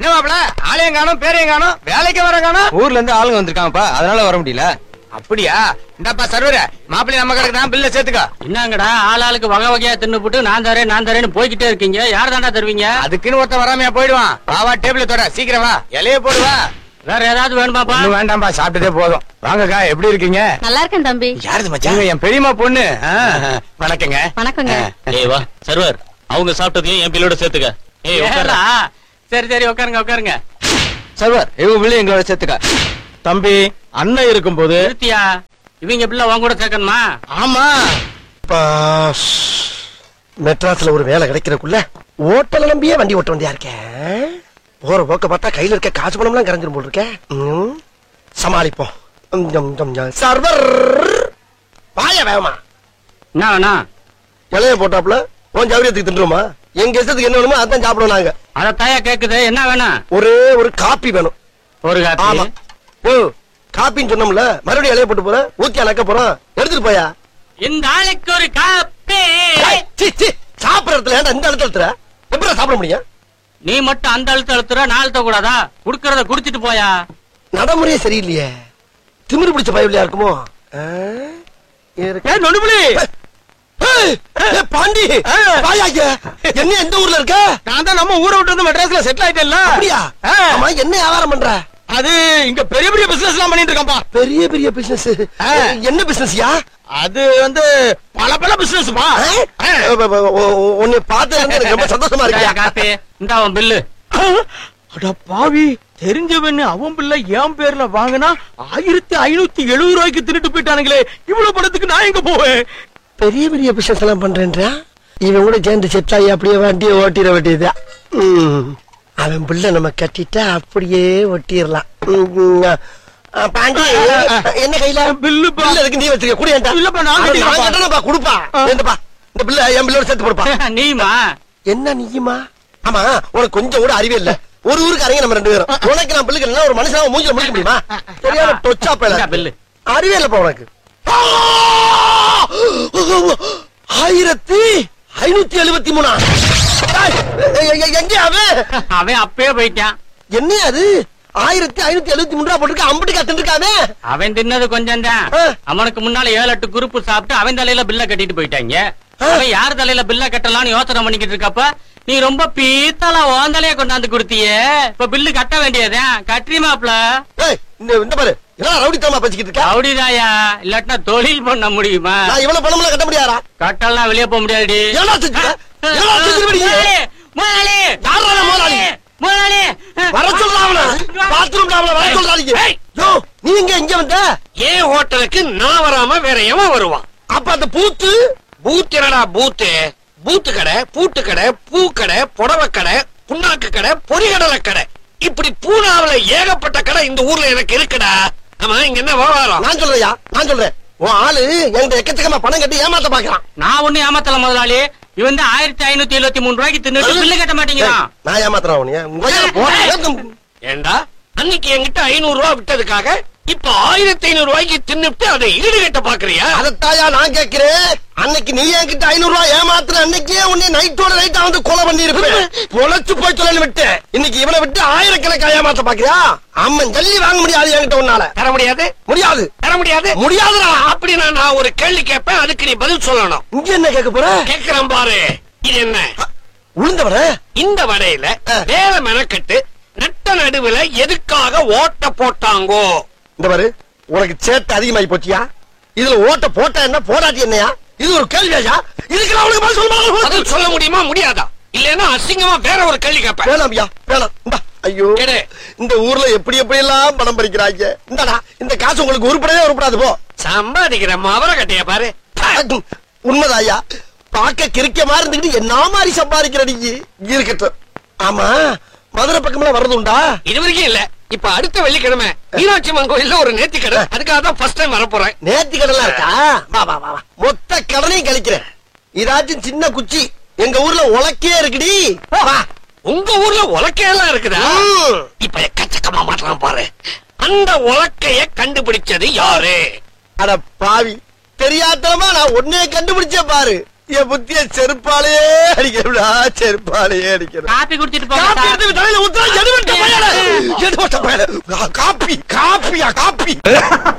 என்ன மாப்பிள ஆளையும் காணும் பேரையும் காணும் வேலைக்கு வர காணும் ஊர்ல இருந்து ஆளுங்க வந்திருக்காங்கப்பா அதனால வர முடியல அப்படியா இந்தாப்பா சர்வர மாப்பிள்ளை நம்ம கணக்கு தான் பில்ல சேர்த்துக்கோ என்னங்கடா ஆள் ஆளுக்கு வகை வகையா தின்னுபுட்டு நான் தரேன் நான் தரேன்னு போய்கிட்டே இருக்கீங்க யார் தாண்டா தருவீங்க அதுக்குன்னு ஒருத்தன் வராமையா போயிடுவான் வா டேபிள் தொட சீக்கிரம் வா இலைய போடுவா வேற ஏதாவது வேணுமாப்பா ஒண்ணும் வேண்டாம்பா சாப்பிட்டதே போதும் வாங்கக்கா எப்படி இருக்கீங்க நல்லா இருக்கேன் தம்பி யாருது மச்சான் என் பெரியம்மா பொண்ணு ஆ, வணக்கங்க வணக்கங்க ஏய் வா சர்வர் அவங்க சாப்பிட்டதையும் என் பிள்ளோட சேர்த்துக்க ஏய் உட்கார்றா. ஏறா? சரி சரி உட்காருங்க உட்காருங்க சர்வர் இவங்க பிள்ளை எங்களோட சேர்த்துக்க தம்பி அண்ணன் இருக்கும்போது நிறுத்தியா இவங்க பிள்ளை உன் கூட சேர்க்கணுமா ஆமா மெட்ராஸ்ல ஒரு வேலை கிடைக்கிறக்குள்ள ஓட்டல நம்பியே வண்டி ஓட்ட வண்டியா இருக்கேன் போற போக்க பார்த்தா கையில இருக்க காசு பணம்லாம் கரைஞ்சிரும் போல் இருக்கேன் ம், சமாளிப்போம் ம், ம், ம், ம். சர்வர் வாய வேகமா என்ன வேணா இலைய போட்டாப்புல உன் ஜவுரியத்துக்கு தின்றுமா எங்க இஷ்டத்துக்கு என்ன வேணுமோ அதான் சாப்பிடுவோம் நாங்க அத தாயா கேக்குது என்ன வேணும் ஒரே ஒரு காப்பி வேணும் ஒரு ஆமா காப்பி ஓ காப்பின்னு சொன்னோம்ல மறுபடியும் இலைய போட்டு போறேன் ஊத்தி அணக்க போறோம் எடுத்துட்டு போயா இந்த ஆளுக்கு ஒரு காப்பி ஏய், சீ, சீ, சாப்பிடுற இடத்துல ஏன்டா இந்த இடத்துல எடுத்துற எப்படி சாப்பிட முடியும் நீ மட்டும் அந்த அழுத்த அழுத்துற நான் அழுத்த கூடாதா குடுக்கறத குடிச்சிட்டு போயா நடைமுறையே சரியில்லையே திமிரு பிடிச்ச பயவில்லையா இருக்குமோ ஆ? இருக்கு. நொண்டுபுலி ஏய், ஏய், பாண்டி வாயா இங்க. என்ன எந்த ஊர்ல இருக்க நான் தான் நம்ம ஊரை விட்டு வந்து மெட்ராஸ்ல செட்டில் ஆயிட்டேன்ல அப்படியா ஆ. ஆமா என்ன வியாபாரம் பண்ற அது இங்க பெரிய பெரிய பிசினஸ் எல்லாம் பண்ணிட்டு இருக்கான்ப்பா பெரிய பெரிய பிசினஸ் ஆ. என்ன பிசினஸ்யா அது வந்து பல பல பிசினஸ்ப்பா உன்னை பார்த்ததுல இருந்து எனக்கு ரொம்ப சந்தோஷமா இந்தாயா இருக்கு காப்பி இந்த அவன் பில்லு அட பாவி தெரிஞ்சவன்னு அவன் பிள்ளை என் பேர்ல வாங்கினா ஆயிரத்தி ஐநூத்தி எழுபது ரூபாய்க்கு திருட்டு போயிட்டானுங்களே இவ்வளவு பணத்துக்கு நான் எங்க போவேன் பெரிய பெரிய பிசினஸ் எல்லாம் பண்றேன்றா இவன் கூட சேர்ந்து செட் ஆகி அப்படியே வண்டியை ஓட்டிட வேண்டியதுதான் ம். அவன் பிள்ளை நம்ம கட்டிட்டா அப்படியே ஒட்டிடலாம் ம், ஆ, பாண்டி என்ன கையில பில்லுப்பா. பில்லு இருக்கு நீ வச்சுக்க குடியேன்டா இல்லப்பா, நான் கட்டிக்கிறேன்ப்பா. கட்டணப்பா கொடுப்பா என்னப்பா இந்த பிள்ளை என் பிள்ளோட சேர்த்து கொடுப்பா நீமா என்ன நீயுமா ஆமா உனக்கு கொஞ்சம் கூட அறிவே இல்ல ஒரு ஊருக்கு அரங்க நம்ம ரெண்டு பேரும் உனக்கு நான் பிள்ளைக்கு இல்லைன்னா ஒரு மனுஷனால மூஞ்சில முடிக்க முடியுமா தெரியாம டொச்சா இந்தா பேல பில்லு அறிவே இல்லப்பா உனக்கு ஆயிரத்தி ஐநூத்தி எழுபத்தி மூணா ஏய், எ- எ- எங்க அவன் அவன் அப்பயே போயிட்டான் என்ன அது ஆயிரத்தி ஐநூத்தி எழுபத்தி மூணு ரூபா போட்டுருக்க அம்புட்டு கத்துருக்காமே அவன் தின்னது கொஞ்சம் தான் ஆ. அவனுக்கு முன்னால ஏழு எட்டு குரூப் சாப்பிட்டு அவன் தலையில பில்ல கட்டிட்டு போயிட்டாங்க அவன் யார் தலையில பில்ல கட்டலாம்னு யோசனை பண்ணிக்கிட்டு இருக்கப்ப நீ ரொம்ப பீத்தலா உன் தலைய கொண்டாந்து கொடுத்தியே இப்ப பில்லு கட்ட வேண்டியதுதான் கட்டுறியுமாப்ல ஏய், இந்த இந்த பாரு என்ன ரவுடித்தனமா பேசிக்கிட்டு இருக்க அப்படிதாயா இல்லாட்டினா தொழில் பண்ண முடியுமா நான் இவ்வளவு பணம்லாம் கட்ட முடியாதா கட்டலாம் வெளியே போக முடியாதுடி ஏன்னா செஞ்சுக்க ஏன்னா செஞ்சுக்க முதலாளி, முதலாளி, யார்ரா முதலாளி? முதலாளி வர சொல்றா அவன பாத்ரூம்ல அவன வர சொல்றாங்க ஏய். யோ நீ இங்க இங்க வந்த ஏன் ஹோட்டலுக்கு நான் வராம வேற எவன் வருவான் அப்ப அந்த பூத்து பூத் என்னடா பூத்து பூத்து கடை பூட்டு கடை பூ கடை புடவை கடை புண்ணாக்கு கடை பொரிகடலை கடை இப்படி பூனாவுல ஏகப்பட்ட கடை இந்த ஊர்ல எனக்கு இருக்குடா ஆமா இங்க என்ன வியாபாரம் நான் சொல்றேயா நான் சொல்றேன் உன் ஆளு என்கிட்ட எக்கச்சக்கமா பணம் கட்டி ஏமாத்த பாக்குறான் நான் ஒண்ணு ஏமாத்தல முதலாளி இவன் தான் ஆயிரத்தி ஐநூத்தி எழுபத்தி மூணு ரூபாய்க்கு தின்னு பில்லு கட்ட மாட்டேங்கிறான் ஏய், நான் ஏமாத்துறேன் உன்னைய. உன் வயித்துல போடுறேன். ஏண்டா அன்னைக்கு என்கிட்ட ஐநூறு ரூபாய் விட்டதுக்காக இப்ப ஆயிரத்தி ஐநூறு ரூபாய்க்கு தின்னுட்டு அதை ஈடு கட்ட பாக்குறியா அதத்தாயா நான் கேக்குறேன் அன்னைக்கு நீ என்கிட்ட ஐநூறு ரூபாய் ஏமாத்துற அன்னைக்கே உன்னை நைட்டோட நைட்டா வந்து கொலை பண்ணி இருப்பேன் பொழைச்சு போய் சொல்லு விட்டு இன்னைக்கு இவனை விட்டு ஆயிரக்கணக்கா ஏமாத்த பாக்குறியா அம்மன் ஜல்லி வாங்க முடியாது என்கிட்ட உன்னால தர முடியாது முடியாது தர முடியாது முடியாதுடா அப்படின்னா நான் ஒரு கேள்வி கேட்பேன் அதுக்கு நீ பதில் சொல்லணும் இங்க என்ன கேட்க போற கேக்குறேன் பாரு இது என்ன உளுந்தவன இந்த வடையில ஆ. வேலை மெனக்கட்டு நட்ட நடுவுல எதுக்காக ஓட்ட போட்டாங்கோ இந்த பாரு உனக்கு சேட்டை அதிகமாயி போச்சியா இதுல ஓட்ட போட்டா என்ன போடாட்டி என்னையா இது ஒரு கேள்வியா இதுக்கு நான் உனக்கு பதில் சொல்ல பதில் சொல்ல முடியுமா முடியாதா இல்லன்னா அசிங்கமா வேற ஒரு கேள்வி கேட்பேன் வேணாம் ஐயா வேணாம் இந்தா ஐயோ கேடு. இந்த ஊர்ல எப்படி எப்படி எல்லாம் பணம் பறிக்கிறாங்க இந்தாடா இந்த காசு உங்களுக்கு உருப்படவே உருப்படாது போ சம்பாதிக்கிற மவர கட்டைய பாரு உண்மைதான் ஐயா பார்க்க கிறுக்க மாதிரி இருந்துக்கிட்டு என்ன மாதிரி சம்பாதிக்கிற நீ இருக்கட்டும் ஆமா மதுரை பக்கம்லாம் வர்றது உண்டா இது வரைக்கும் இல்ல இப்ப அடுத்த வெள்ளிக்கிழமை மீனாட்சி அம்மன் கோயில்ல ஒரு நேர்த்தி கடை அதுக்காக தான் ஃபர்ஸ்ட் டைம் வர போறேன் நேர்த்தி கடலாம் இருக்கா வா வா வா வா. மொத்த கடனையும் கழிக்கிறேன் இதாச்சும் சின்ன குச்சி எங்க ஊர்ல உலக்கே இருக்குடி வா உங்க ஊர்ல உலக்கையெல்லாம் இருக்குதா ம். இப்ப எக்கச்சக்கமா மாட்டலாம் பாரு அந்த உலக்கைய கண்டுபிடிச்சது யாரு அட பாவி தெரியாதனமா நான் ஒன்னே கண்டுபிடிச்சேன் பாரு என் புத்திய செருப்பாலேயே அடிக்கிறா செருப்பாலேயே அடிக்கிறா காப்பி குடிச்சிட்டு போங்க காப்பி சார். எடுத்து தலையில ஊத்துறா எடுவட்ட பயல எடுவட்ட பயல காப்பி காப்பியா காப்பி